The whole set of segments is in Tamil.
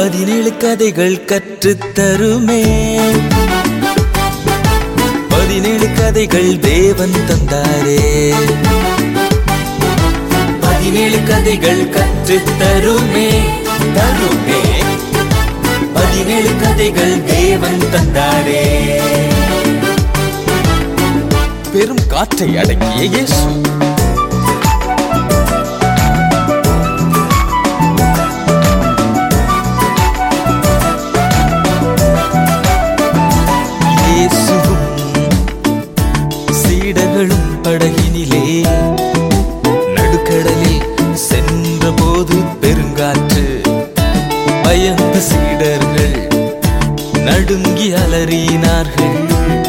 பதினேழு கதைகள் கற்றுத் தருமே பதினேழு கதைகள் தேவன் தந்தாரே பதினேழு கதைகள் கற்றுத் தருமே தருமே பதினேழு கதைகள் தேவன் தந்தாரே பெரும் காற்றை அடக்கிய இயேசு இயேசுவும் சீடர்களும் படகினிலே நடுக்கடலில் சென்றபோது பெருங்காற்று பயந்த சீடர்கள் நடுங்கி அலறினார்கள்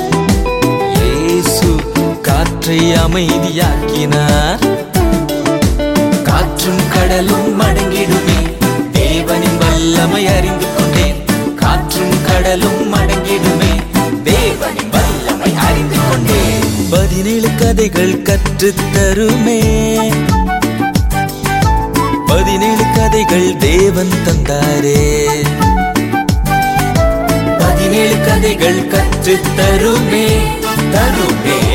இயேசு காற்றை அமைதியாக்கினார் காற்றும் கடலும் மடங்கிடுமே தேவனின் வல்லமை அறிந்து கொண்டேன் காற்றும் கடலும் மடங்கிடுமே தேவனின் வல்லமை அறிந்து கொண்டேன் பதினேழு கதைகள் கற்றுத் தருமே பதினேழு கதைகள் தேவன் தந்தாரே பதினேழு கதைகள் கற்றுத் தருமே தருமே